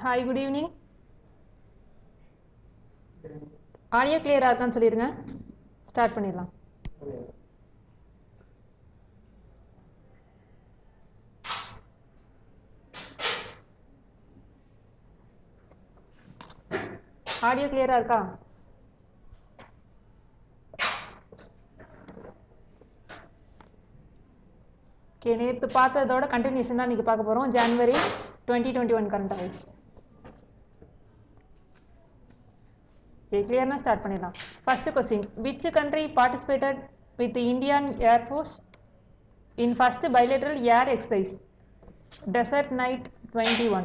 Hi good evening audio கிளியராக இருக்கான்னு சொல்லிடுங்க ஸ்டார்ட் பண்ணிடலாம் ஆடியோ கிளியராக இருக்கா ஓகே நேற்று பார்த்ததோட கண்டினியூஷன் தான் இன்னைக்கு பார்க்க போகிறோம் January twenty twenty one current affairs okay கிளியர்னா ஸ்டார்ட் பண்ணிடலாம் first question which country participated with Indian air force in first bilateral air exercise Desert Knight twenty one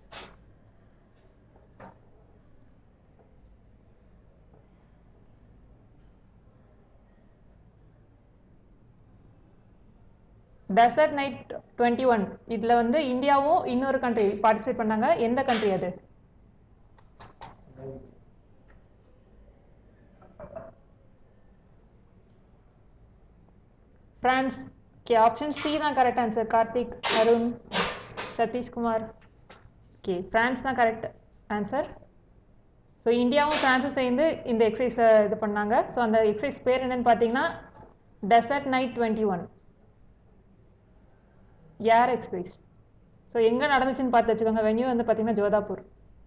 Desert Knight twenty one இதில் வந்து இந்தியாவும் இன்னொரு கண்ட்ரி பார்ட்டிசிபேட் பண்ணாங்க எந்த country அது France okay option C தான் correct answer Karthik Arun Sathishkumar okay France தான் correct answer so இந்தியாவும் பிரான்ஸும் சேர்ந்து இந்த எக்ஸசைஸை இது பண்ணாங்க ஸோ அந்த எக்ஸசைஸ் பேர் என்னன்னு பார்த்தீங்கன்னா Desert Knight twenty one air exercise so எங்கே நடந்துச்சுன்னு பார்த்து வச்சுக்கோங்க வென்யூ வந்து பார்த்தீங்கன்னா ஜோதாப்பூர்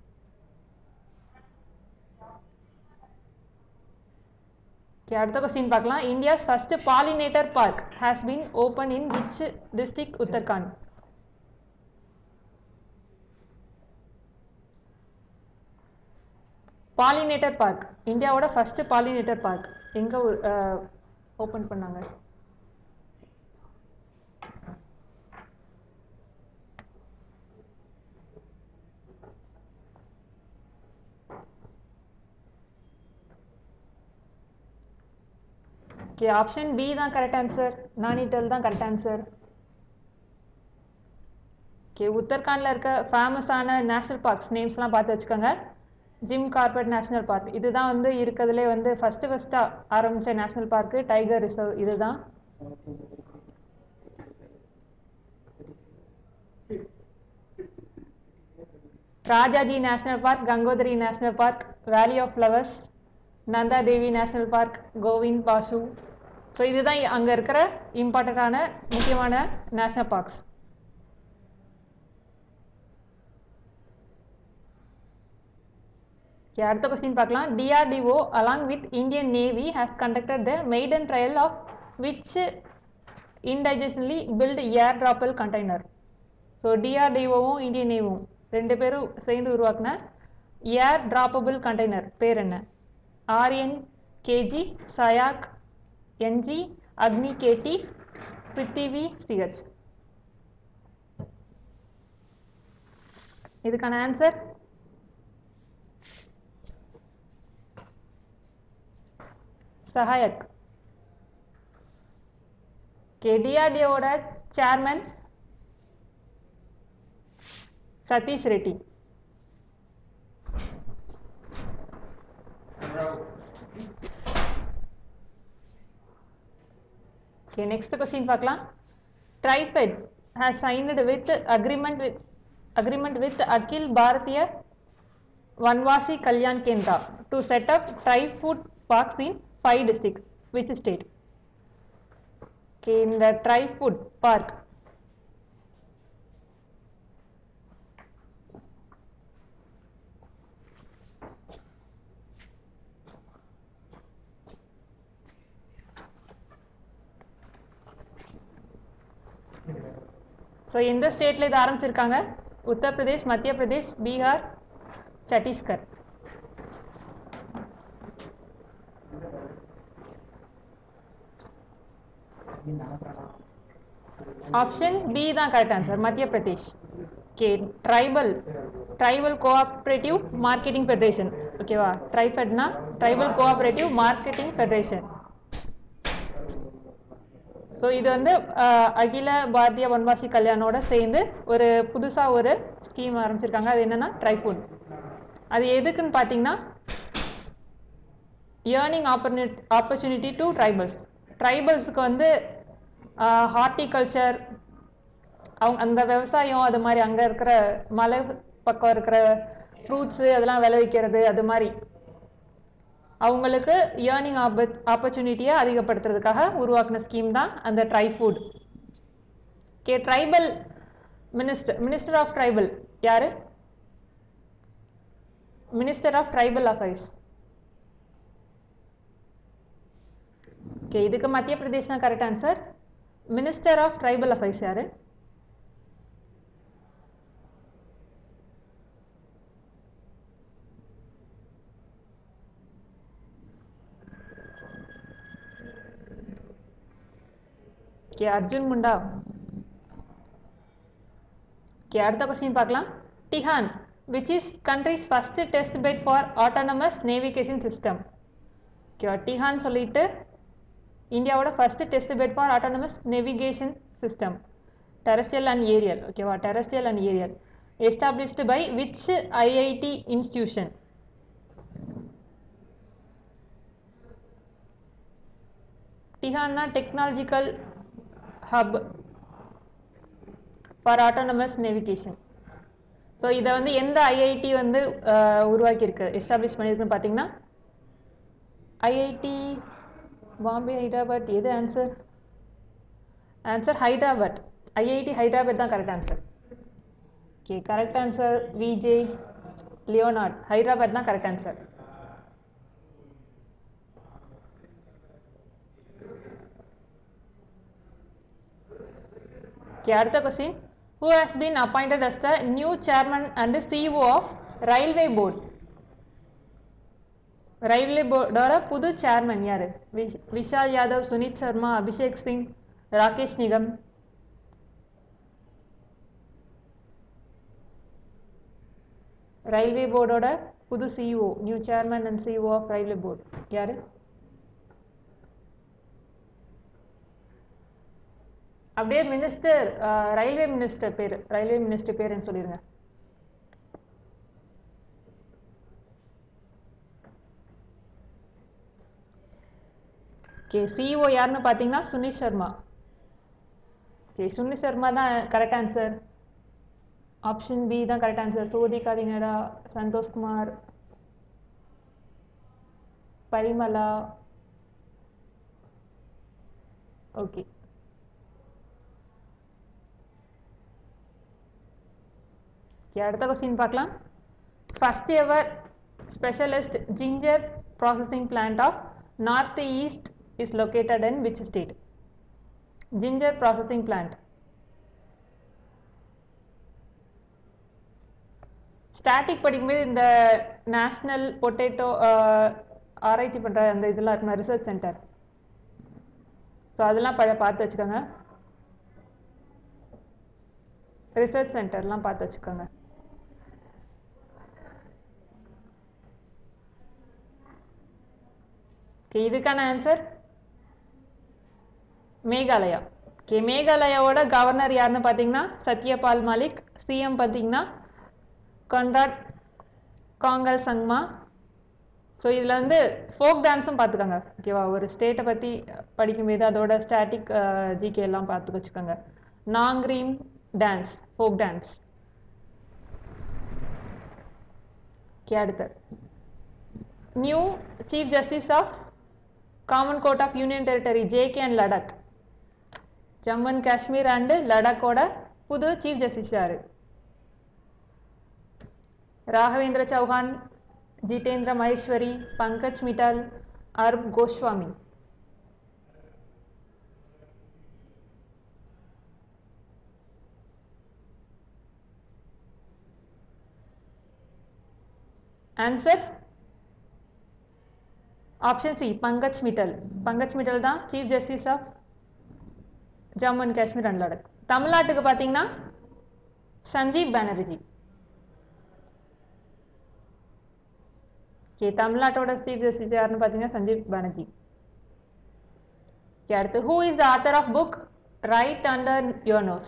ஓகே அடுத்த கொஸ்டின் பார்க்கலாம் India's first pollinator park has been open in which district Uttarakhand pollinator park இந்தியாவோட ஃபர்ஸ்ட் பாலினேட்டர் பார்க் எங்கே ஓப்பன் பண்ணாங்க ஓகே ஆப்ஷன் பி தான் கரெக்ட் ஆன்சர் நானிட்டல் தான் கரெக்ட் ஆன்சர் ஓகே உத்தரகாண்டில் இருக்க ஃபேமஸான நேஷ்னல் பார்க்ஸ் நேம்ஸ்லாம் பார்த்து வச்சுக்கோங்க ஜிம் கார்பெட் நேஷ்னல் பார்க் இதுதான் வந்து இருக்கிறதுலே வந்து ஃபஸ்ட்டு ஃபஸ்ட்டாக ஆரம்பித்த நேஷ்னல் பார்க்கு டைகர் ரிசர்வ் இதுதான் Rajaji national park Gangotri national park valley of flowers Nanda Devi national park Govind Pashu so இதுதான் அங்கே இருக்கிற இம்பார்ட்டண்ட்டான முக்கியமான நேஷ்னல் பார்க்ஸ் அடுத்த கொஸ்டின் பார்க்கலாம் DRDO along with Indian Navy has conducted the maiden trial of which indigenously built air droppable container so டிஆர்டிஓவும் Indian நேவியும் ரெண்டு பேரும் சேர்ந்து உருவாக்குன ஏர் டிராப்பபிள் கண்டெய்னர் பேர் என்ன R N KG Sahayak NG Agni KD Prithvi CH இதுக்கான ஆன்சர் சஹாயக் கேடிஆர்டிஓட chairman Satish Reddy Okay, next question பார்க்கலாம் TriFed has signed with agreement with agreement with Akhil Bharatiya Vanvasi Kalyan Kendra to set up tri-food parks in five districts. Which state? Okay, in the tri-food park. So எந்த ஸ்டேட்டில் இது ஆரம்பிச்சிருக்காங்க Uttar Pradesh Madhya Pradesh Bihar Chhattisgarh option B தான் correct answer Madhya Pradesh okay tribal tribal cooperative marketing federation ஓகேவா ட்ரைஃபெட்னா tribal cooperative marketing federation so இது வந்து அஹ், அகில பாரதிய வன்வாசி கல்யாணோட சேர்ந்து ஒரு புதுசாக ஒரு ஸ்கீம் ஆரம்பிச்சிருக்காங்க அது என்னன்னா ட்ரைஃபுட் அது எதுக்குன்னு பார்த்தீங்கன்னா earning opportunity opportunity to tribals ட்ரைபல்ஸுக்கு வந்து ஹார்டிகல்ச்சர் அவங்க அந்த விவசாயம் அது மாதிரி அங்கே இருக்கிற மலை பக்கம் இருக்கிற ஃப்ரூட்ஸு அதெல்லாம் விளைவிக்கிறது அது மாதிரி அவங்களுக்கு ஏர்னிங் ஆப்பர்ச்சுனிட்டியை அதிகப்படுத்துறதுக்காக உருவாக்குன ஸ்கீம் தான் அந்த ட்ரை ஃபுட் கே tribal minister minister of tribal யாரு minister of tribal affairs okay இதுக்கு மத்திய பிரதேஷ் தான் correct answer minister of tribal affairs யாரு ஓகே அர்ஜுன் முண்டா ஓகே அடுத்த கொஸ்டின் பார்க்கலாம் TiHAN which is country's first test bed for autonomous navigation system ஓகேவா TiHAN சொல்லிட்டு இந்தியாவோட first test bed for autonomous navigation system terrestrial and aerial ஓகேவா terrestrial and aerial established by which IIT institution டிஹான்னா technological hub for autonomous navigation so இதை வந்து எந்த IIT வந்து அஹ், உருவாக்கியிருக்கு establish பண்ணியிருக்குன்னு பார்த்தீங்கன்னா IIT Bombay Hyderabad எது answer answer Hyderabad IIT Hyderabad தான் correct answer okay correct answer VJ Leonard Hyderabad தான் correct answer Okay, அடுத்த question who has been appointed as the new chairman and CEO of railway board railway போர்டோட புது chairman யாரு விஷ்- Vishal Yadav Sunith Sharma Abhishek Singh Rakesh Nigam railway போர்டோட புது CEO new chairman and CEO of railway board யாரு அப்படியே மினிஸ்டர் ரயில்வே மினிஸ்டர் பேர் ரயில்வே மினிஸ்டர் பேருன்னு சொல்லிருங்க ஓகே சிஇஓ யாருன்னு பார்த்தீங்கன்னா சுனில் சர்மா ஓகே சுனில் சர்மா தான் கரெக்ட் ஆன்சர் ஆப்ஷன் பி தான் கரெக்ட் ஆன்சர் சோதி கவினடா சந்தோஷ்குமார் பரிமலா ஓகே ஓகே அடுத்த கொஸ்டின் பார்க்கலாம் first ever specialist ginger processing plant of north east is located in which state ginger processing plant static படிக்கும்போது இந்த நேஷ்னல் பொட்டேட்டோ ஆராய்ச்சி பண்ணுற அந்த இதெல்லாம் இருக்குமா ரிசர்ச் சென்டர் ஸோ அதெல்லாம் ப பார்த்து வச்சுக்கோங்க ரிசர்ச் சென்டர்லாம் பார்த்து வச்சுக்கோங்க ஓகே இதுக்கான ஆன்சர் மேகாலயா ஓகே மேகாலயாவோட கவர்னர் யாருன்னு பார்த்தீங்கன்னா சத்யபால் மாலிக் சிஎம் பார்த்தீங்கன்னா கொன்ராட் காங்கல் சங்மா ஸோ இதில் வந்து ஃபோக் டான்ஸும் பார்த்துக்கோங்க ஓகேவா ஒரு ஸ்டேட்டை பற்றி படிக்கும்போது அதோட ஸ்டாட்டிக் ஜிகே எல்லாம் பார்த்து வச்சுக்கோங்க Nongkrem dance folk dance okay அடுத்து new chief justice of common court of union territory JK and Ladakh Jammu and Kashmir and லடாக்கோட புது சீஃப் ஜஸ்டிஸ் யாரு Raghavendra Chauhan Jitendra Maheshwari Pankaj Mittal Arup Goswami answer option C Pankaj Mittal Pankaj Mittal தான் chief justice of Jammu and Kashmir and Ladakh தமிழ்நாட்டுக்கு பார்த்தீங்கன்னா சஞ்சீவ் பானர்ஜி ஓகே தமிழ்நாட்டோட சீஃப் ஜஸ்டிஸ் யாருன்னு பார்த்தீங்கன்னா சஞ்சீவ் பானர்ஜி ஓகே அடுத்து who is the author of book right under your nose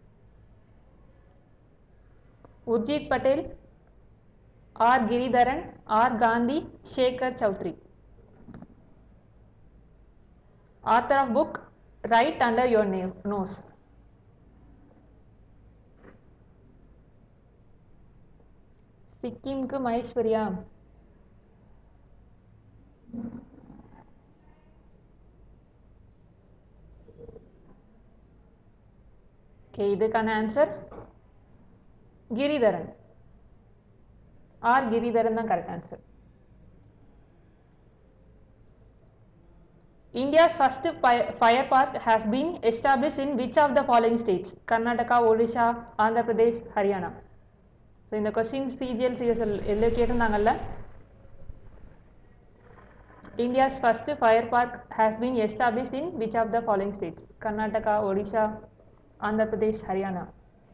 Urjit Patel R Giridharan R Gandhi Shekhar Chaudhary author of book right under your nose சிக்கிம்க்கு மகேஸ்வரியா okay இதுக்கான ஆன்சர் கிரிதரன் ஆர் கிரிதரன் தான் correct answer India's first pi- fire park has been established in which of the following states? Karnataka, Odisha, Andhra Pradesh, Haryana. So இந்த question CGL CSL எல்லாம் கேட்டிருந்தாங்கல்ல India's first fire park has been establish in which of the following states Karnataka Odisha Andhra Pradesh Haryana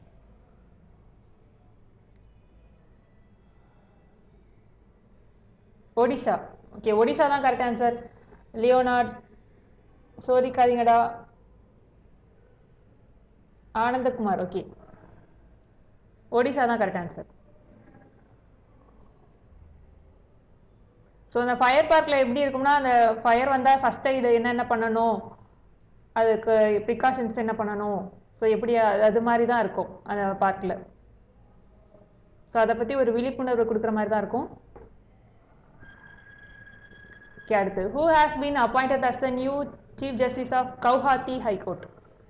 Odisha okay Odisha தான் correct answer Leonard சோதிக்காதீங்கடா Anandakumar okay Odisha தான் correct answer so அந்த fire பார்க்கில் எப்படி இருக்கும்னா அந்த ஃபயர் வந்தால் ஃபஸ்ட் எய்டு என்னென்ன பண்ணணும் அதுக்கு ப்ரிகாஷன்ஸ் என்ன பண்ணணும் ஸோ எப்படி அது- அது மாதிரி தான் இருக்கும் அந்த பார்க்கில் ஸோ அதை பற்றி ஒரு விழிப்புணர்வு கொடுக்குற மாதிரி தான் இருக்கும் ஓகே அடுத்து who has been appointed as the new chief justice of Guwahati high court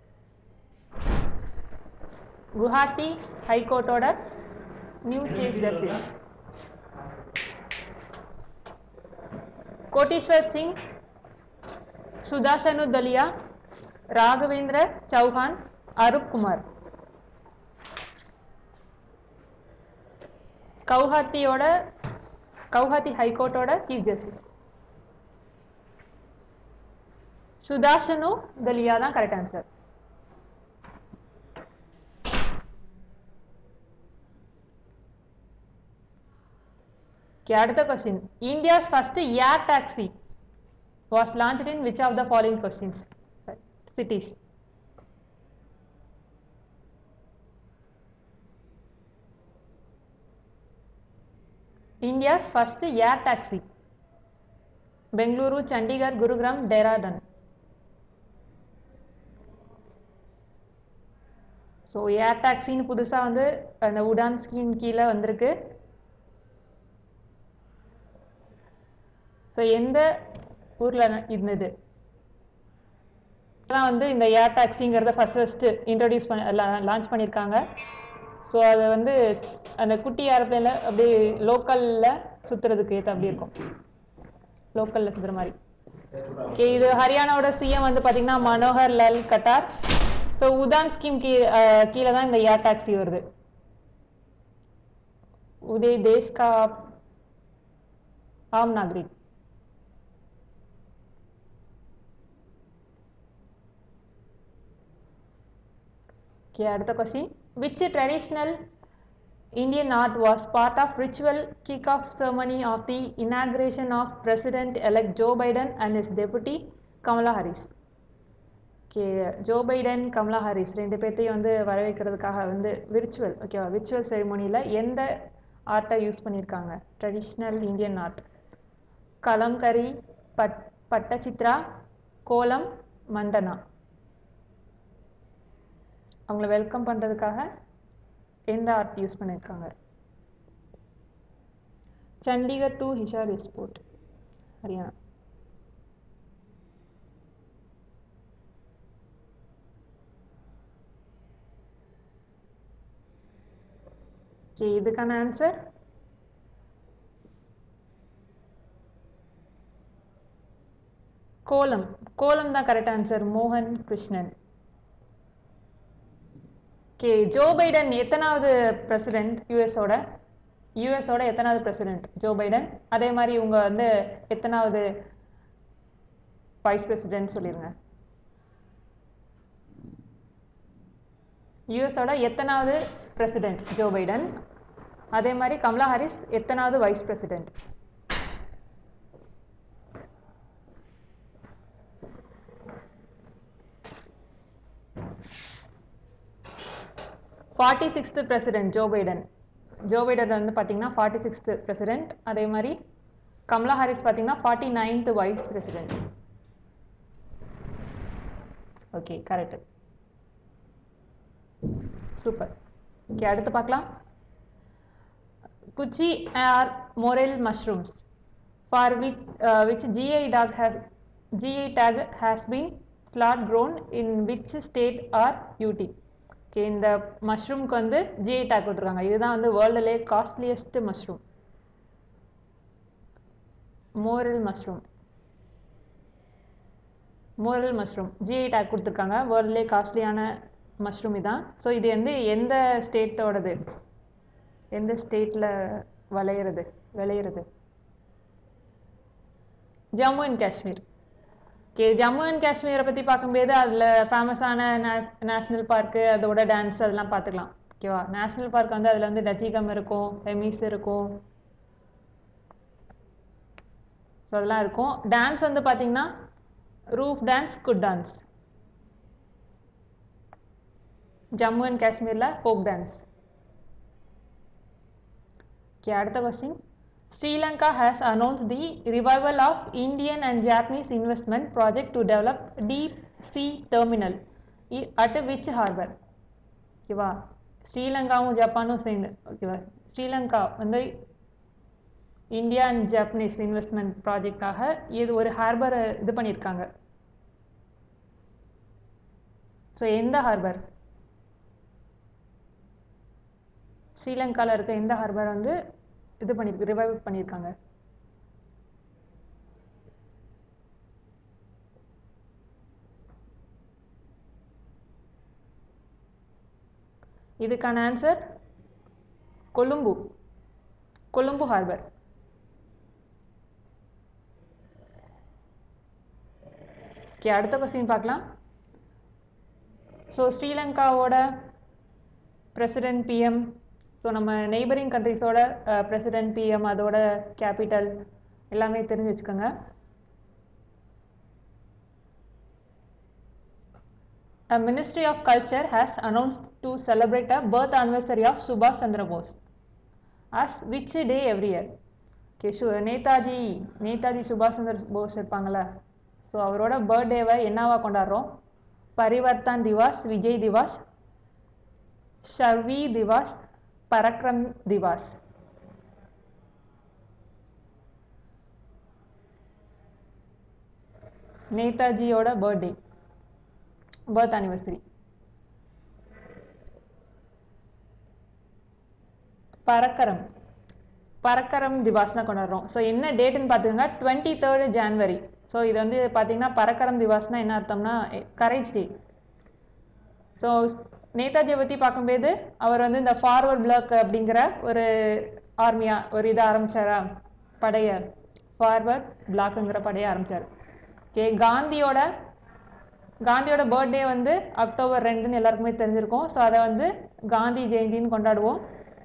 Guwahati ஹைகோர்ட்டோட new chief justice Koteshwar Singh Sudhanshu Dhulia Raghavendra Chauhan Arup Kumar கவுஹாத்தியோட கவுஹாத்தி ஹைகோர்ட்டோட சீஃப் ஜஸ்டிஸ் சுதாஷனு தலியா தான் கரெக்ட் ஆன்சர் Okay, அடுத்த question India's first air taxi was launched in which of the following questions cities India's first air taxi Bengaluru Chandigarh Gurugram Dehradun so air டாக்ஸின்னு புதுசாக வந்து அந்த Udan scheme கீழே வந்திருக்கு ஸோ எந்த ஊரில் இருந்தது இதெல்லாம் வந்து இந்த ஏர் டாக்ஸிங்கிறத ஃபஸ்ட் ஃபஸ்ட்டு இன்ட்ரடியூஸ் பண்ண லான்ச் பண்ணியிருக்காங்க ஸோ அது வந்து அந்த குட்டி ஏரோப்ளேனில் அப்படியே லோக்கலில் சுற்றுறதுக்கு ஏற்ற அப்படி இருக்கும் லோக்கலில் சுற்றுற மாதிரி ஓகே இது ஹரியானாவோட சிஎம் வந்து பார்த்தீங்கன்னா மனோகர் லால் கட்டார் ஸோ உதான் ஸ்கீம் கீ கீழே தான் இந்த ஏர் டாக்ஸி வருது உதய் தேஷ் கா ஆம் நாகரிக் Okay, அடுத்த question which traditional Indian art was part of ritual kick off ceremony of the inauguration of president elect Joe Biden and his deputy Kamala Harris okay Joe Biden Kamala Harris ரெண்டு பேர்த்தையும் வந்து வரவேற்கிறதுக்காக வந்து விர்ச்சுவல் ஓகேவா virtual செரிமோனியில் எந்த ஆர்ட்டை use பண்ணியிருக்காங்க traditional Indian art Kalamkari பட் பட்டச்சித்ரா கோலம் மண்டனா அவங்கள வெல்கம் பண்ணுறதுக்காக எந்த ஆர்ட் யூஸ் பண்ணியிருக்காங்க சண்டிகர் டு ஹிஷார் எஸ்போர்ட் ஹரியானா ஓகே இதுக்கான ஆன்சர் கோலம் கோலம் தான் கரெக்ட் ஆன்சர் மோகன் கிருஷ்ணன் ஓகே ஜோ பைடன் எத்தனாவது பிரசிடென்ட் யூஎஸோட யூஎஸோட எத்தனாவது பிரசிடென்ட் ஜோ பைடன் அதே மாதிரி இவங்க வந்து எத்தனாவது வைஸ் பிரசிடென்ட் சொல்லிருங்க யூஎஸோட எத்தனாவது பிரசிடென்ட் ஜோ பைடன் அதே மாதிரி கமலா ஹாரிஸ் எத்தனாவது vice president forty sixth president Joe Biden Joe Biden வந்து பார்த்தீங்கன்னா ஃபார்ட்டி சிக்ஸ்த்து பிரசிடென்ட் அதே மாதிரி கமலா ஹாரிஸ் பார்த்தீங்கன்னா forty ninth vice president okay correct super okay அடுத்து பார்க்கலாம் Gucchi or morel mushrooms for which which GI tag has GI tag has been slot grown in which state or UT okay இந்த மஷ்ரூம்க்கு வந்து GI tag கொடுத்துருக்காங்க இதுதான் வந்து வேர்ல்டுலே costliest mushroom morel mushroom morel mushroom GI tag கொடுத்துருக்காங்க வேர்ல்டுலே காஸ்ட்லியான மஷ்ரூம் இதான் ஸோ இது வந்து எந்த ஸ்டேட்டோடது எந்த ஸ்டேட்டில் விளையிறது விளையிறது Jammu and Kashmir okay Jammu and காஷ்மீரை பற்றி பார்க்கும்போது அதில் ஃபேமஸான நேஷ்னல் பார்க்கு அதோட டான்ஸ் அதெல்லாம் பார்த்துக்கலாம் ஓகேவா நேஷ்னல் பார்க் வந்து அதில் வந்து டச்சிகம் இருக்கும் எமிஸ் இருக்கும் ஸோ அதெல்லாம் இருக்கும் டான்ஸ் வந்து பார்த்தீங்கன்னா Rouf dance Kud dance Jammu and காஷ்மீரில் ஃபோக் டான்ஸ் ஓகே அடுத்த question Sri Lanka has announced the revival of Indian and Japanese investment project to develop deep sea terminal i- at which harbor? ஓகேவா ஸ்ரீலங்காவும் ஜப்பானும் சேர்ந்து ஓகேவா ஸ்ரீலங்கா வந்து இந்தியா அண்ட் ஜாப்பனீஸ் இன்வெஸ்ட்மெண்ட் ப்ராஜெக்டாக இது ஒரு ஹார்பரை இது பண்ணியிருக்காங்க ஸோ எந்த ஹார்பர் ஸ்ரீலங்காவில் இருக்க எந்த ஹார்பர் வந்து இது பண்ணி ரிவைவ் பண்ணியிருக்காங்க இதுக்கான answer Colombo Colombo harbour okay அடுத்த கொஸ்டின் பார்க்கலாம் ஸோ ஸ்ரீலங்காவோட பிரசிடென்ட் பிஎம் ஸோ நம்ம நெய்பரிங் கண்ட்ரிஸோட பிரசிடென்ட் பிஎம் அதோட கேபிட்டல் எல்லாமே தெரிஞ்சு வச்சுக்கோங்க A Ministry of Culture has announced to celebrate a birth anniversary of Subhash Chandra Bose as which day every year? Okay, சு நேதாஜி நேதாஜி சுபாஷ் சந்திர போஸ் இருப்பாங்கள்ல ஸோ அவரோட பர்த்டேவை என்னவா கொண்டாடுறோம் பரிவர்த்தன் திவாஸ் விஜய் திவாஸ் ஷர்வி திவாஸ் பரக்ரம் திவாஸ் நேதாஜியோட birthday birth anniversary Parakram Parakram Diwas தான் கொண்டாடுறோம் ஸோ என்ன டேட்டுன்னு பார்த்துக்கோங்க டுவெண்ட்டி தேர்டு ஜான்வரி ஸோ இது வந்து பார்த்தீங்கன்னா பரக்கரம் திவாஸ்னா என்ன அர்த்தம்னா கரேஜ் டே ஸோ நேதாஜியை பற்றி பார்க்கும்போது அவர் வந்து இந்த ஃபார்வர்ட் பிளாக் அப்படிங்கிற ஒரு ஆர்மியா ஒரு இதை ஆரம்பிச்சாரா படைய ஃபார்வர்ட் பிளாக்குங்கிற படையை ஆரம்பிச்சார் ஓகே காந்தியோட காந்தியோட பர்த்டே வந்து அக்டோபர் ரெண்டுன்னு எல்லாருக்குமே தெரிஞ்சிருக்கும் ஸோ அதை வந்து காந்தி ஜெயந்தின்னு கொண்டாடுவோம்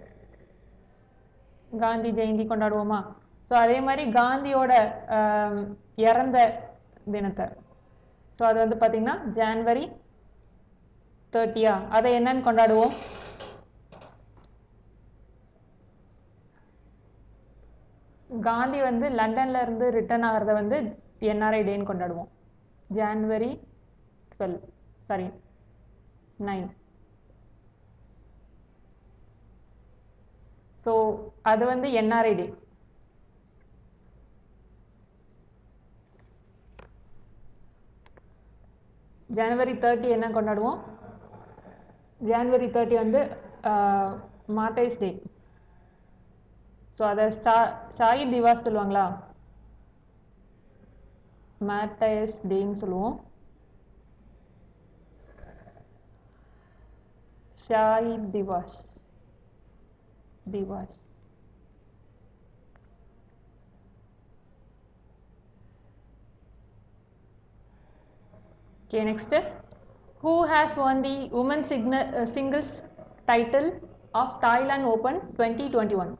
காந்தி ஜெயந்தி கொண்டாடுவோமா ஸோ அதே மாதிரி காந்தியோட ஆம், இறந்த தினத்தை ஸோ அது வந்து பார்த்தீங்கன்னா ஜான்வரி தேர்ட்டியா அதை என்னன்னு கொண்டாடுவோம் காந்தி வந்து லண்டன்ல இருந்து ரிட்டர்ன் ஆகிறத வந்து என்ஆர்ஐ டேன்னு கொண்டாடுவோம் January twelve sorry nine so அது வந்து என்ஆர்ஐ டே ஜனவரி தேர்ட்டி என்ன கொண்டாடுவோம் ஜான்வரி தேர்ட்டி வந்து மார்டைஸ் டே ஸோ அதை சா ஷாஹித் திவாஸ் சொல்லுவாங்களா மார்டைஸ் டேன்னு சொல்லுவோம் Shaheed Diwas Diwas Okay, next. Who has won the women's signa- uh, singles title of Thailand Open 2021?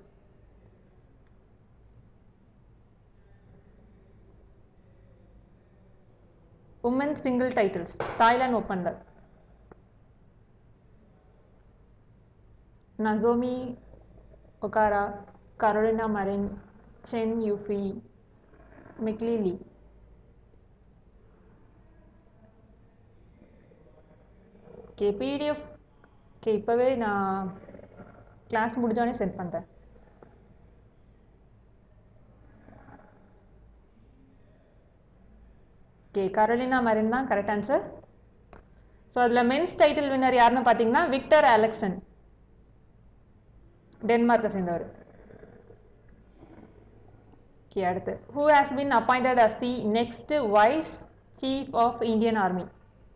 Women's single titles, Thailand Open. ல. Nozomi Okara, Carolina Marin, Chen Yufi, Mikli Lee. Okay PDF okay இப்போவே நான் class முடிஞ்சோடனே send பண்ணுறேன் okay Carolina Marin தான் correct answer so அதில் men's title winner யாருன்னு பார்த்தீங்கன்னா Viktor அலெக்சன் டென்மார்க்கை சேர்ந்தவர் ஓகே அடுத்து who has been appointed as the next vice chief of Indian Army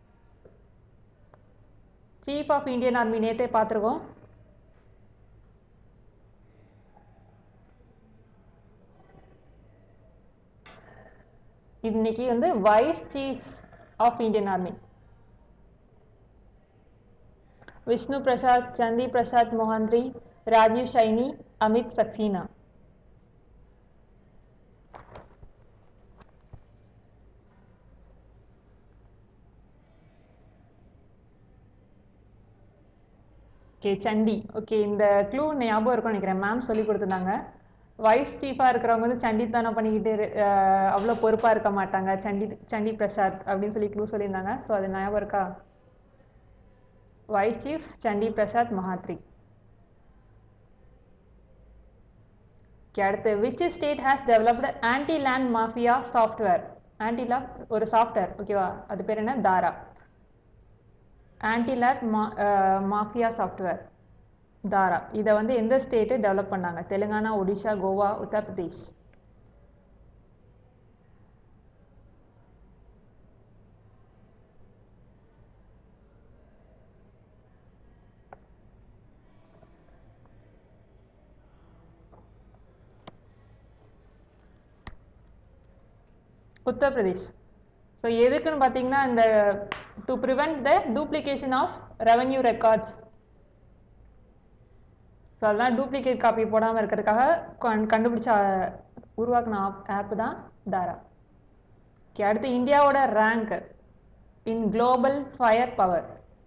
chief of Indian Army நேத்தே பார்த்துருக்கோம் இன்னைக்கு வந்து vice chief of Indian Army Vishnu Prasad Chandi Prasad Mohanty Rajeev Saini Amit Saxena okay Chandi okay இந்த க்ளூ ஞாபகம் இருக்கும்னு நினைக்கிறேன் மேம் சொல்லி கொடுத்துருந்தாங்க வைஸ் சீஃபாக இருக்கிறவங்க வந்து சண்டித்தனம் பண்ணிக்கிட்டு இரு- அஹ் அவ்வளோ பொறுப்பாக இருக்க மாட்டாங்க சண்டி சண்டி பிரசாத் அப்படின்னு சொல்லி க்ளூ சொல்லியிருந்தாங்க ஸோ அது ஞாபகம் இருக்கா vice chief Chandi Prasad Mohanty okay அடுத்து which state has developed anti land mafia software anti lab ஒரு சாஃப்ட்வேர் ஓகேவா அது பேர் என்ன தாரா ஆன்டி லேப் மா மாஃபியா சாஃப்ட்வேர் தாரா இதை வந்து எந்த ஸ்டேட்டு டெவலப் பண்ணாங்க தெலுங்கானா ஒடிஷா கோவா உத்தரப்பிரதேஷ் உத்தரப்பிரதேஷ் ஸோ எதுக்குன்னு பார்த்தீங்கன்னா இந்த to prevent the duplication of revenue records so அதெல்லாம் டூப்ளிகேட் காப்பி போடாமல் இருக்கிறதுக்காக கண் கண்டுபிடிச்ச அஹ், உருவாக்குன ஆப் தான் தாரா ஓகே அடுத்து இந்தியாவோட rank in global firepower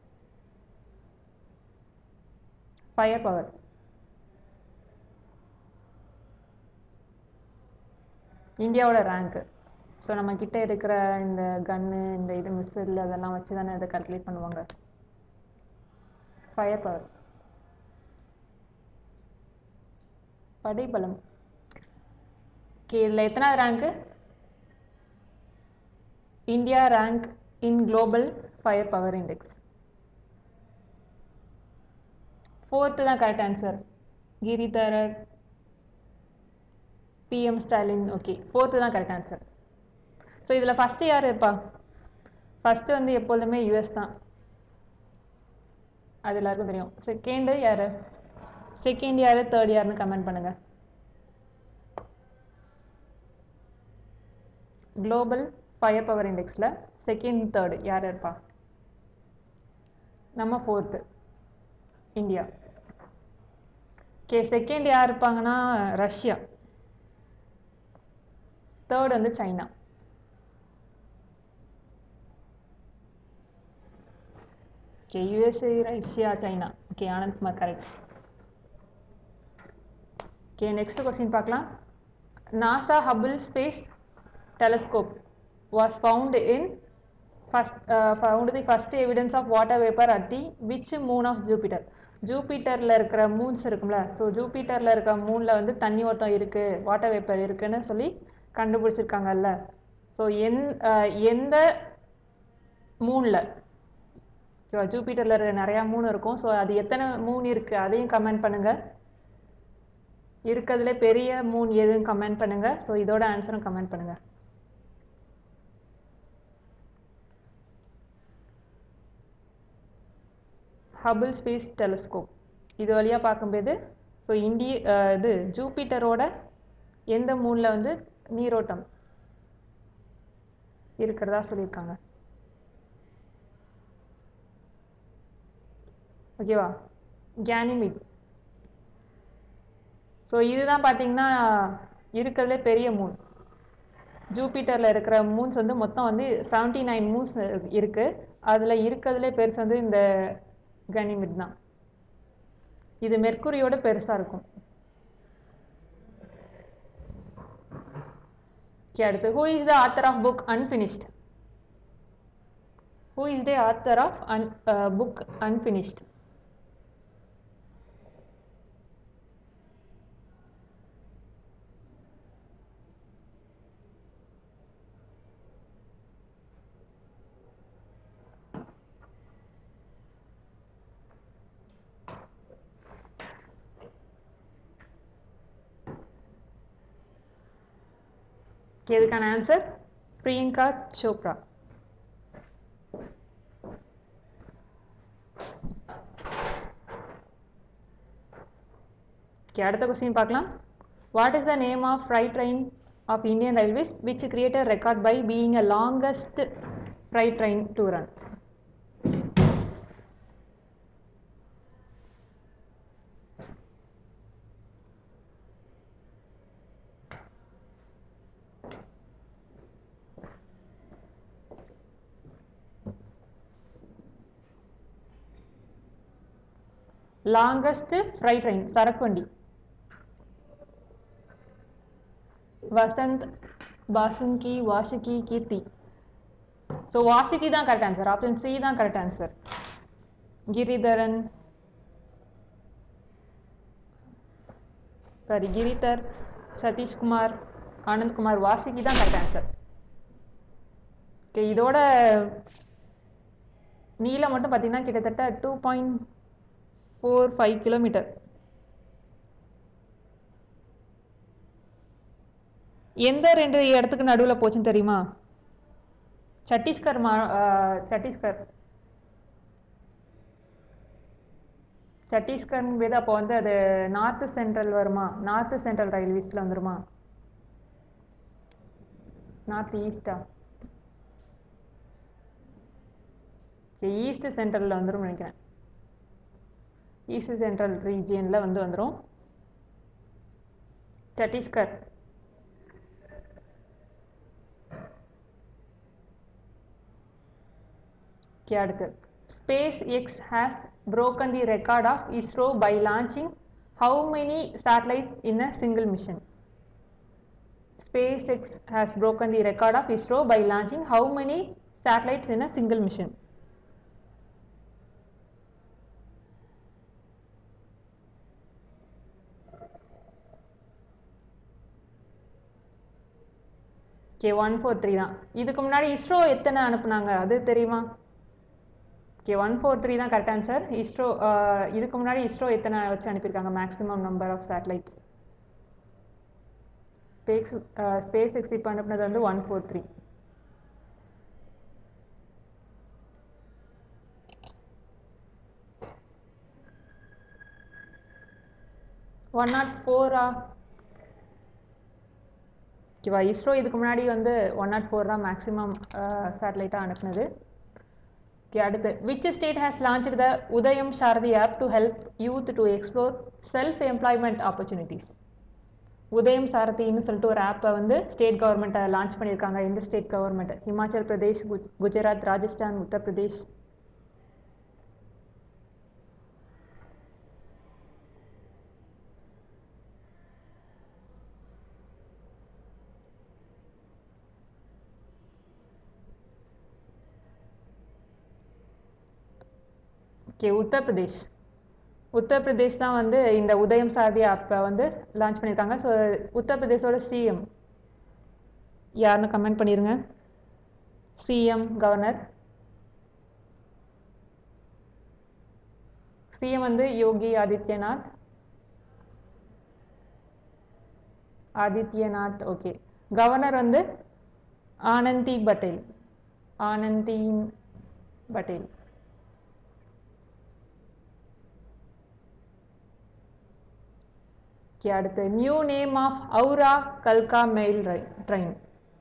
firepower இந்தியாவோட ரேங்க் ஸோ நம்ம கிட்ட இருக்கிற இந்த கன்னு இந்த இது மிஸ்ஸில் அதெல்லாம் வச்சு தானே இதை கால்குலேட் பண்ணுவாங்க ஃபயர் பவர் படைபலம் ஓகே இதில் எத்தனாவது rank India rank in global firepower index fourth தான் correct answer Giridharar PM Stalin okay fourth தான் கரெக்ட் ஆன்சர் ஸோ இதில் ஃபஸ்ட்டு யார் இருப்பா ஃபஸ்ட்டு வந்து எப்பொழுதுமே யூஎஸ் தான் அது எல்லாருக்கும் தெரியும் செகண்டு யார் செகண்ட் யார் தேர்ட் யாருன்னு கமெண்ட் பண்ணுங்க குளோபல் ஃபயர் பவர் இண்டெக்ஸில் செகண்ட் தேர்டு யார் இருப்பா நம்ம ஃபோர்த்து இந்தியா ஓகே செகண்ட் யார் இருப்பாங்கன்னா ரஷ்யா தேர்ட் வந்து China okay USA Russia China okay Anandkumar correct okay next question பார்க்கலாம் NASA Hubble space telescope was found in first found the first evidence of water vapour at the which moon of Jupiter ஜூபிட்டரில் இருக்கிற moons இருக்கும்ல so ஜூபிட்டரில் இருக்கிற மூனில் வந்து தண்ணி ஓட்டம் இருக்குது வாட்டர் வேப்பர் இருக்குன்னு சொல்லி கண்டுபிடிச்சிருக்காங்கல்ல ஸோ எந் அஹ், எந்த மூனில் ஓகேவா ஜூபிட்டரில் இருக்கிற நிறையா மூன் இருக்கும் ஸோ அது எத்தனை மூன் இருக்குது அதையும் கமெண்ட் பண்ணுங்கள் இருக்கிறதுல பெரிய மூன் எதுன்னு கமெண்ட் பண்ணுங்கள் ஸோ இதோட ஆன்சரும் கமெண்ட் பண்ணுங்கள் ஹபிள் ஸ்பேஸ் டெலஸ்கோப் இது வழியாக பார்க்கும்போது ஸோ இந்திய அஹ், இது ஜூபிட்டரோட எந்த மூணில் வந்து நீரோட்டம் இருக்கிறதா சொல்லியிருக்காங்க ஓகேவா கேனிமிட் ஸோ இதுதான் பார்த்தீங்கன்னா இருக்கிறதுலே பெரிய மூன் ஜூபிட்டரில் இருக்கிற மூன்ஸ் வந்து மொத்தம் வந்து செவன்ட்டி நைன் மூன்ஸ் இருக்குது அதில் இருக்கிறதுலே பெருசு வந்து இந்த கனிமிட் தான் இது மெர்க்குரியோட பெருசாக இருக்கும் ஓகே அடுத்து who is the author of book unfinished who is the author of an book unfinished இதுக்கான ஆன்சர் பிரியங்கா சோப்ரா Okay, அடுத்த கொஸ்டின் பார்க்கலாம் what is the name of freight train of Indian railways which created record by being a longest freight train to run longest freight train சரக்கு வண்டி வசந்த் பாசுங்கி Vasuki Keerthi so Vasuki தான் correct answer option C தான் correct answer Giridharan sorry Giridhar Satishkumar Anandkumar Vasuki தான் correct answer okay இதோட நீளம் மட்டும் பார்த்தீங்கன்னா கிட்டத்தட்ட two point four five kilometre எந்த ரெண்டு இடத்துக்கு நடுவில் போச்சுன்னு தெரியுமா சத்தீஸ்கர் மா ஆஹ் சத்தீஸ்கர் சத்தீஸ்கர் போது அப்போ வந்து அது நார்த்து சென்ட்ரல் வருமா நார்த்து சென்ட்ரல் ரயில்வேஸில் வந்துருமா நார்த் ஈஸ்டா ஈஸ்ட் சென்ட்ரலில் வந்துரும் நினைக்கிறேன் ஈஸ்ட் சென்ட்ரல் ரீஜியனில் வந்து வந்துடும் சத்தீஸ்கர் Okay, அடுத்து SpaceX has broken the record of ISRO by launching how many satellites in a single mission SpaceX has broken the record of ISRO by launching how many satellites in a single mission okay one four three தான் இதுக்கு முன்னாடி ISRO எத்தனை அனுப்புனாங்க அது தெரியுமா okay one four three தான் correct answer ISRO இதுக்கு முன்னாடி இஸ்ரோ எத்தனை வச்சு அனுப்பியிருக்காங்க maximum number of satellites space SpaceX இப்போ அனுப்புனது வந்து one four three one nought ஃபோரா ஓகேவா இஸ்ரோ இதுக்கு முன்னாடி வந்து ஒன் நாட் ஃபோர் தான் மேக்ஸிமம் சேட்டலைட்டாக அனுப்புனது ஓகே அடுத்து which state has launch the Udyam Sarathi app to help youth to explore self employment opportunities Udyam சாரதின்னு சொல்லிட்டு ஒரு ஆப்பை வந்து ஸ்டேட் கவர்மெண்ட்டை லான்ச் பண்ணியிருக்காங்க எந்த state government Himachal Pradesh குஜ் Gujarat Rajasthan Uttar Pradesh okay Uttar Pradesh Uttar Pradesh தான் வந்து இந்த உதயம் சாரதி ஆப்பை வந்து லான்ச் பண்ணியிருக்காங்க ஸோ உத்தரப்பிரதேஷோட சிஎம் யாருன்னு கமெண்ட் பண்ணிடுங்க சிஎம் கவர்னர் சிஎம் வந்து யோகி ஆதித்யநாத் ஆதித்யநாத் ஓகே கவர்னர் வந்து ஆனந்தி பட்டேல் ஆனந்தி பட்டேல் ஓகே அடுத்து new name of Howrah கல்கா mail train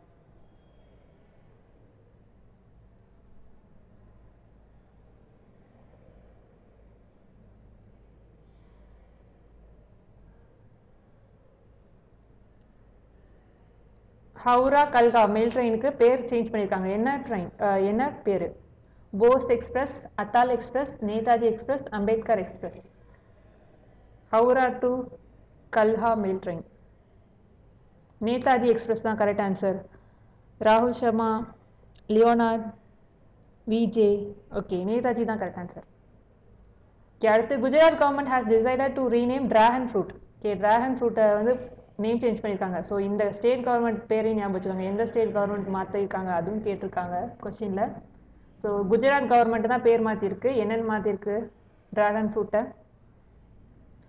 Howrah கல்கா mail ட்ரெயினுக்கு பேர் சேஞ்ச் பண்ணியிருக்காங்க என்ன ட்ரெயின் என்ன பேர் Bose express அத்தால் express Netaji express Ambedkar express Howrah to Kalka mail train Netaji express தான் கரெக்ட் ஆன்சர் ராகுல் Sharma Leonard VJ okay Netaji தான் கரெக்ட் ஆன்சர் ஓகே அடுத்து Gujarat government has decided to rename dragon fruit okay dragon ஃப்ரூட்டை வந்து நேம் சேஞ்ச் பண்ணியிருக்காங்க ஸோ இந்த ஸ்டேட் கவர்மெண்ட் பேரையும் ஞாபகம் வச்சுக்கோங்க எந்த ஸ்டேட் கவர்மெண்ட் மாற்றிருக்காங்க அதுவும் கேட்டிருக்காங்க கொஸ்டினில் ஸோ குஜராத் கவர்மெண்ட் தான் பேர் மாற்றிருக்கு என்னென்னு மாற்றிருக்கு டிராகன் ஃப்ரூட்டை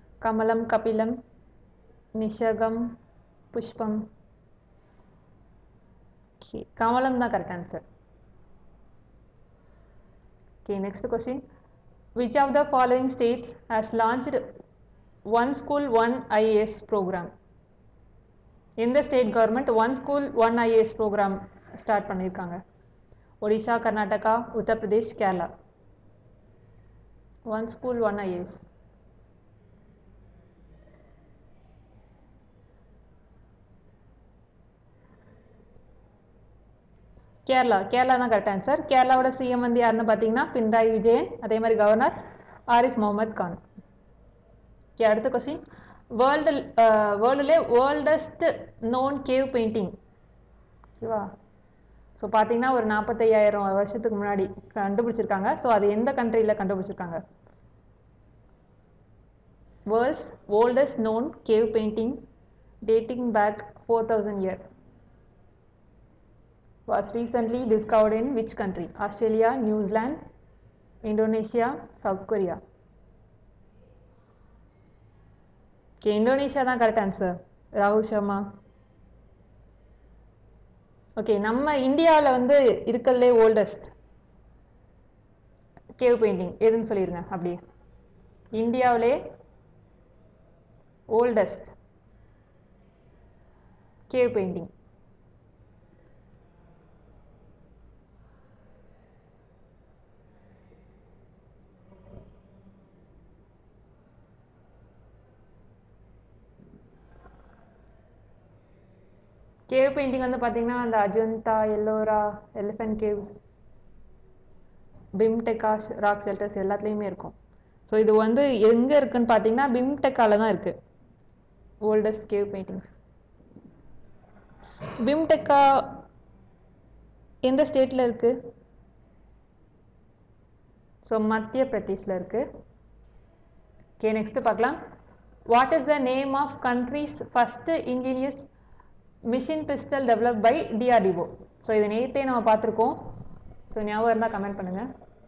கமலம் கபிலம் நிஷகம் புஷ்பம் ஓகே கமலம் தான் correct answer okay next question which of the following states has launched one school one IAS programme எந்த state government one school one IAS programme start பண்ணியிருக்காங்க Odisha Karnataka Uttar Pradesh Kerala one school one IAS Kerala Kerala தான் correct answer கேரளாவோட CM வந்து யாருன்னு பார்த்தீங்கன்னா பினராயி விஜயன் அதே மாதிரி governor Arif Mohammad Khan okay அடுத்த question world வேர்ல்டுலே வேர்ல்டஸ்ட் நோன் கேவ் பெயிண்டிங் ஓகேவா ஸோ பார்த்தீங்கன்னா ஒரு நாற்பத்தையாயிரம் வருஷத்துக்கு முன்னாடி கண்டுபிடிச்சிருக்காங்க ஸோ அது எந்த கண்ட்ரியில் கண்டுபிடிச்சிருக்காங்க world's oldest known cave painting dating back four thousand year was recently discovered in which country? Australia, New Zealand, Indonesia, South Korea. Okay, Indonesia தான் கரெக்ட் ஆன்சர் ராகுல் சர்மா ஓகே நம்ம இந்தியாவில் வந்து இருக்கிறதுலே ஓல்டஸ்ட் கேவ் பெயிண்டிங் எதுன்னு சொல்லிடுங்க அப்படியே இந்தியாவிலே oldest cave painting cave painting வந்து பார்த்தீங்கன்னா அந்த Ajanta Ellora elephant caves Bhimbetka rock shelters எல்லாத்துலேயுமே இருக்கும் ஸோ இது வந்து எங்கே இருக்குன்னு பார்த்தீங்கன்னா பிம்டெக்கால தான் இருக்குது ஓல்டஸ்ட் கேவ் பெயிண்டிங்ஸ் பிம்டெக்கா எந்த ஸ்டேட்டில் இருக்குது ஸோ மத்திய பிரதேஷில் இருக்குது ஓகே நெக்ஸ்ட்டு பார்க்கலாம் what is the name of country's first engineers machine pistol develop by DRDO so இது நேற்றே நம்ம பார்த்துருக்கோம் ஸோ ஞாபகம் இருந்தால் கமெண்ட் பண்ணுங்கள்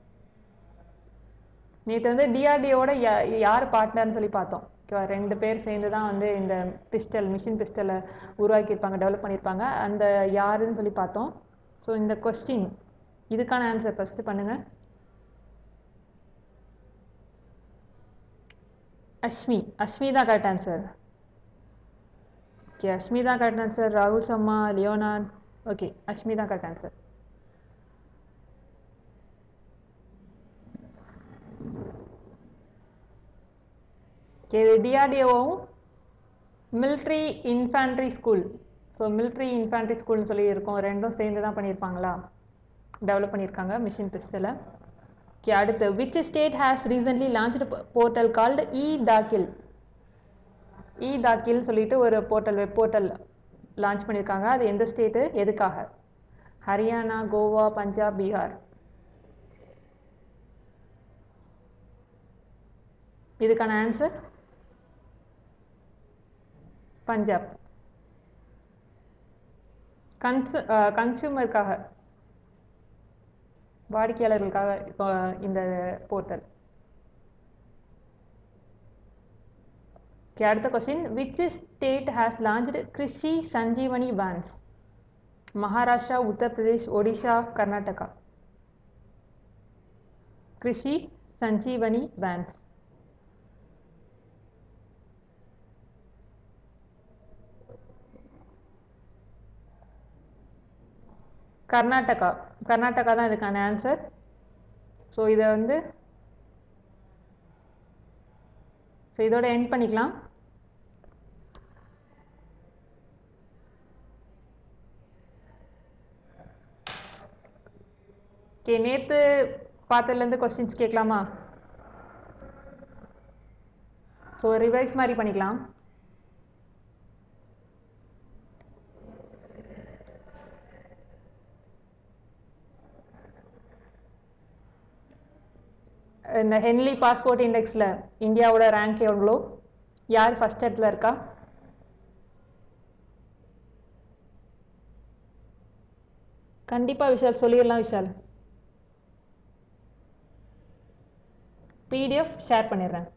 நேற்று வந்து டிஆர்டிஓட யார் பார்ட்னர்னு சொல்லி பார்த்தோம் ஓகேவா ரெண்டு பேர் சேர்ந்து தான் வந்து இந்த பிஸ்டல் மிஷின் பிஸ்டலை உருவாக்கியிருப்பாங்க டெவலப் பண்ணியிருப்பாங்க அந்த யாருன்னு சொல்லி பார்த்தோம் ஸோ இந்த கொஸ்டின் இதுக்கான ஆன்சர் ஃபஸ்ட்டு பண்ணுங்கள் அஸ்மி அஸ்மி தான் கரெக்ட் ஆன்சர் ஓகே அஸ்மி தான் கரெக்ட் ஆன்சர் ராகுல் சம்மா லியோனார்ட் ஓகே அஸ்மி தான் கரெக்ட் ஆன்சர் ஓகே இது டிஆர்டிஓவும் military infantry school so military infantry ஸ்கூல்னு சொல்லி இருக்கும் ரெண்டும் சேர்ந்து தான் பண்ணியிருப்பாங்களா டெவலப் பண்ணியிருக்காங்க மிஷின் பிஸ்டலை ஓகே அடுத்து which state has recently launched portal called e Daakhil e Daakhil சொல்லிட்டு ஒரு போர்ட்டல் வெப் போர்ட்டல் லான்ச் பண்ணியிருக்காங்க அது எந்த ஸ்டேட்டு எதுக்காக ஹரியானா கோவா பஞ்சாப் பீகார் இதுக்கான ஆன்சர் பஞ்சாப் கன்சு கன்சூமருக்காக வாடிக்கையாளர்களுக்காக இப்போ இந்த போர்ட்டல் ஓகே அடுத்த question which state has launched Krishi Sanjeevani vans Maharashtra Uttar Pradesh Odisha Karnataka Krishi Sanjeevani vans Karnataka Karnataka தான் இதுக்கான ஆன்சர் ஸோ இதை வந்து ஸோ இதோட எண்ட் பண்ணிக்கலாம் ஓகே நேற்று பார்த்ததுலேருந்து கொஸ்டின்ஸ் கேட்கலாமா ஸோ ரிவைஸ் மாதிரி பண்ணிக்கலாம் இந்த ஹென்லி பாஸ்போர்ட் இண்டெக்ஸில் இந்தியாவோட ரேங்க் எவ்வளோ யார் ஃபஸ்ட் இடத்துல இருக்கா கண்டிப்பாக விஷால் சொல்லிடலாம் விஷால் பிடிஎஃப் ஷேர் பண்ணிடுறேன்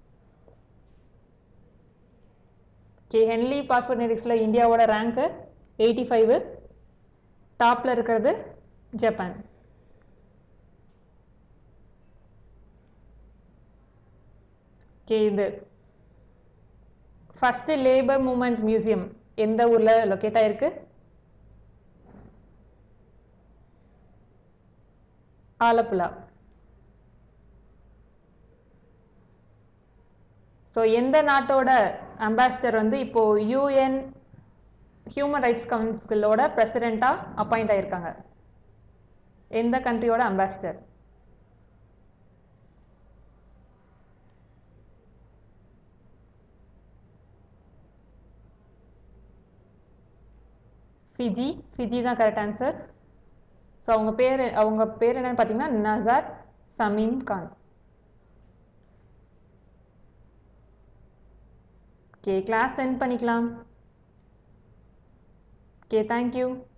ஓகே ஹென்லி பாஸ்போர்ட் இண்டெக்ஸில் இந்தியாவோட ரேங்க்கு எயிட்டி ஃபைவு டாப்பில் இருக்கிறது ஜப்பான் ஓகே இது ஃபஸ்ட்டு லேபர் மூமெண்ட் மியூசியம் எந்த ஊரில் லொக்கேட் ஆயிருக்கு ஆலப்புழா ஸோ எந்த நாட்டோட அம்பாசிடர் வந்து இப்போ யூஎன் ஹியூமன் ரைட்ஸ் கவுன்சிலோட பிரசிடெண்ட்டாக அப்பாயிண்ட் ஆயிருக்காங்க எந்த கண்ட்ரியோட அம்பாசிடர் ஃபிஜி ஃபிஜி தான் கரெக்ட் ஆன்சர் ஸோ அவங்க பேர் அவங்க பேர் என்னன்னு பார்த்தீங்கன்னா Nazar Shameem Khan okay class send பண்ணிக்கலாம் ஓகே தேங்க்யூ